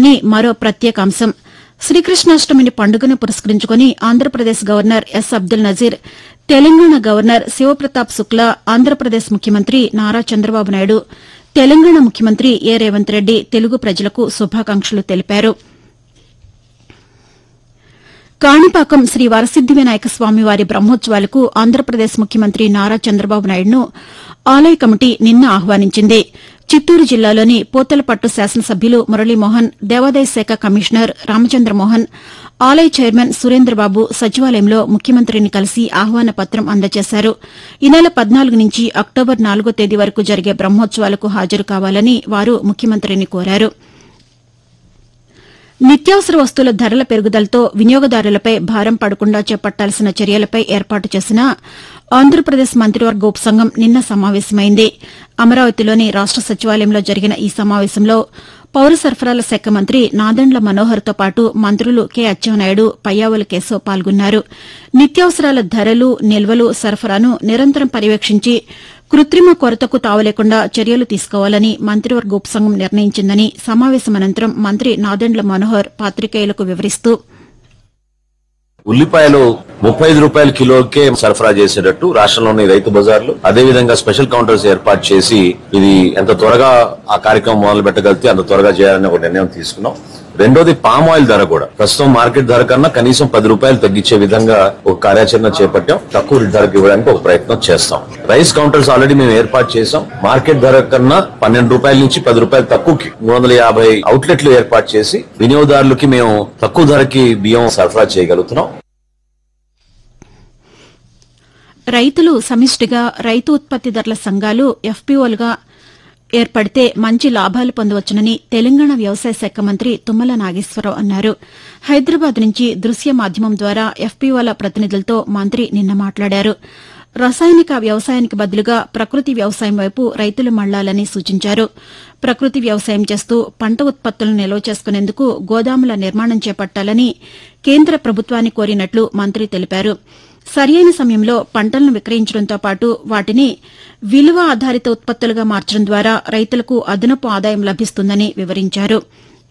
ఈనాటిలోని మరో ప్రత్యేక అంశం శ్రీకృష్ణాష్టమిని పండుగను పురస్కరించుకుని Andhra Pradesh governor S Abdul Nazeer Telangana governor Shiv Pratap Shukla Andhra Pradesh ముఖ్యమంత్రి నారా చంద్రబాబు నాయుడు తెలంగాణ ముఖ్యమంత్రి ఏ రేవంత్ రెడ్డి తెలుగు ప్రజలకు శుభాకాంక్షలు తెలిపారు కాణిపాకం శ్రీ వరసిద్ది వినాయక స్వామి వారి బ్రహ్మోత్సవాలకు ఆంధ్రప్రదేశ్ ముఖ్యమంత్రి నారా చంద్రబాబు నాయుడును ఆలయ కమిటీ నిన్న ఆహ్వానించింది చిత్తూరు జిల్లాలోని పూతలపట్టు శాసనసభ్యులు మురళీమోహన్ దేవాదాయ శాఖ కమిషనర్ రామచంద్రమోహన్ ఆలయ చైర్మన్ సురేంద్రబాబు సచివాలయంలో ముఖ్యమంత్రిని కలిసి ఆహ్వాన పత్రం అందజేశారు ఈ నెల పద్నాలుగు నుంచి అక్టోబర్ నాలుగో తేదీ వరకు జరిగే బ్రహ్మోత్సవాలకు హాజరు కావాలని వారు ముఖ్యమంత్రిని కోరారు నిత్యావసర వస్తువుల ధరల పెరుగుదలతో వినియోగదారులపై భారం పడకుండా చేపట్టాల్సిన చర్యలపై ఏర్పాటు చేసిన ఆంధ్రప్రదేశ్ మంత్రివర్గ ఉపసంఘం నిన్న సమావేశమైంది అమరావతిలోని రాష్ట సచివాలయంలో జరిగిన ఈ సమావేశంలో పౌర సరఫరాల శాఖ మంత్రి నాదెండ్ల మనోహర్తో పాటు మంత్రులు కె అచ్చెన్నాయుడు పయ్యావుల కేశవ్ పాల్గొన్నారు నిత్యావసరాల ధరలు నిల్వలు సరఫరాను నిరంతరం పర్యవేక్షించి కృత్రిమ కొరతకు తావలేకుండా చర్యలు తీసుకోవాలని మంత్రివర్గ ఉపసంఘం నిర్ణయించిందని సమావేశం అనంతరం మంత్రి నాదెండ్ల మనోహర్ పాతికేయులకు వివరిస్తూ ఉల్లిపాయలు ముప్పై ఐదు రూపాయల కిలోకే సరఫరా చేసేటట్టు రాష్ట్రంలోని రైతు బజార్లు అదే విధంగా స్పెషల్ కౌంటర్స్ ఏర్పాటు చేసి ఇది ఎంత త్వరగా ఆ కార్యక్రమం మొదలు పెట్టగలిగితే అంత త్వరగా చేయాలని ఒక నిర్ణయం తీసుకున్నాం రెండోది పామ్ ఆయిల్ ధర కూడా ప్రస్తుతం మార్కెట్ ధర కన్నా కనీసం పది రూపాయలు తగ్గించే విధంగా ఒక కార్యాచరణ చేపట్టాం తక్కువ ధరకు ఇవ్వడానికి ఒక ప్రయత్నం చేస్తాం రైస్ కౌంటర్స్ ఆల్రెడీ మేము ఏర్పాటు చేసాం మార్కెట్ ధర కన్నా పన్నెండు రూపాయల నుంచి పది రూపాయలు తక్కువకి మూడు వందల యాభై అవుట్లెట్లు ఏర్పాటు చేసి వినియోగదారులకి మేము తక్కువ ధరకి బియ్యం సరఫరా చేయగలుగుతున్నాం రైతులు సమిష్టిగా రైతు ఉత్పత్తిదారుల సంఘాలు ఎఫ్పీఓలుగా ఏర్పడితే మంచి లాభాలు పొందవచ్చునని తెలంగాణ వ్యవసాయ శాఖ మంత్రి తుమ్మల నాగేశ్వరరావు అన్నారు హైదరాబాద్ నుంచి దృశ్య మాధ్యమం ద్వారా ఎఫ్పీఓల ప్రతినిధులతో మంత్రి నిన్న మాట్లాడారు రసాయనిక వ్యవసాయానికి బదులుగా ప్రకృతి వ్యవసాయం వైపు రైతులు మళ్లాలని సూచించారు ప్రకృతి వ్యవసాయం చేస్తూ పంట ఉత్పత్తులను నిల్వ చేసుకునేందుకు గోదాముల నిర్మాణం చేపట్టాలని కేంద్ర ప్రభుత్వాన్ని కోరినట్లు మంత్రి తెలిపారు సరియైన సమయంలో పంటలను విక్రయించడంతో పాటు వాటిని విలువ ఆధారిత ఉత్పత్తులుగా మార్చడం ద్వారా రైతులకు అదనపు ఆదాయం లభిస్తుందని వివరించారు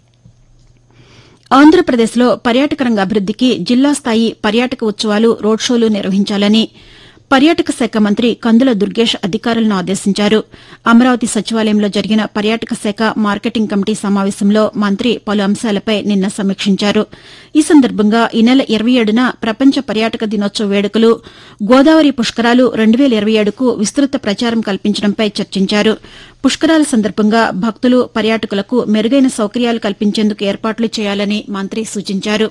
ఆంధ్రప్రదేశ్లో పర్యాటక రంగ అభివృద్దికి జిల్లా స్థాయి పర్యాటక ఉత్సవాలు రోడ్ షోలు నిర్వహించాలని పర్యాటక శాఖ మంత్రి కందుల దుర్గేష్ అధికారులను ఆదేశించారు అమరావతి సచివాలయంలో జరిగిన పర్యాటక శాఖ మార్కెటింగ్ కమిటీ సమావేశంలో మంత్రి పలు అంశాలపై నిన్న సమీక్షించారు ఈ సందర్భంగా ఈ నెల ఇరవై ఏడున ప్రపంచ పర్యాటక దినోత్సవ వేడుకలు గోదావరి పుష్కరాలు రెండు వేల ఇరవై ఏడుకు విస్తృత ప్రచారం కల్పించడంపై చర్చించారు పుష్కరాల సందర్భంగా భక్తులు పర్యాటకులకు మెరుగైన సౌకర్యాలు కల్పించేందుకు ఏర్పాట్లు చేయాలని మంత్రి సూచించారు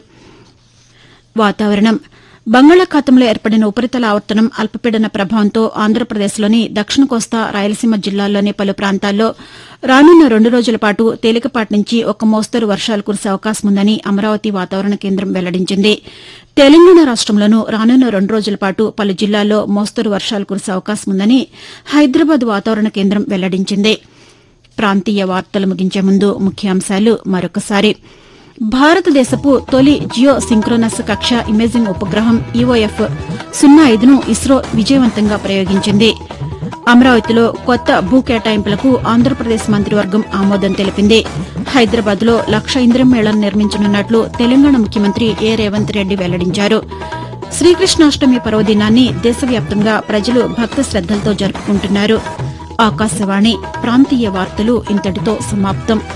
వాతావరణం బంగాళాఖాతంలో ఏర్పడిన ఉపరితల ఆవర్తనం అల్పపీడన ప్రభావంతో ఆంధ్రప్రదేశ్లోని దక్షిణ కోస్తా రాయలసీమ జిల్లాల్లోని పలు ప్రాంతాల్లో రానున్న రెండు రోజుల పాటు తేలికపాటి నుంచి ఒక మోస్తరు వర్షాలు కురిసే అవకాశం ఉందని అమరావతి వాతావరణ కేంద్రం వెల్లడించింది తెలంగాణ రాష్టంలోనూ రానున్న రెండు రోజుల పాటు పలు జిల్లాల్లో మోస్తరు వర్షాలు కురిసే అవకాశం ఉందని హైదరాబాద్ వాతావరణ కేంద్రం వెల్లడించింది ప్రాంతీయ వార్తలు ముగించే ముందు ముఖ్యాంశాలు మరొకసారి భారతదేశపు తొలి జియో సింక్రోనస్ కక్ష ఇమేజింగ్ ఉపగ్రహం ఈఓఎఫ్ సున్నా ఐదును ఇస్రో విజయవంతంగా ప్రయోగించింది అమరావతిలో కొత్త భూ కేటాయింపులకు ఆంధ్రప్రదేశ్ మంత్రివర్గం ఆమోదం తెలిపింది హైదరాబాద్లో లక్ష ఇంద్రం మేళను నిర్మించనున్నట్లు తెలంగాణ ముఖ్యమంత్రి ఏ రేవంత్ రెడ్డి వెల్లడించారు శ్రీకృష్ణాష్టమి పర్వదినాన్ని దేశవ్యాప్తంగా ప్రజలు భక్తి శ్రద్దలతో జరుపుకుంటున్నారు ఆకాశవాణి ప్రాంతీయ వార్తలు ఇంతటితో సమాప్తం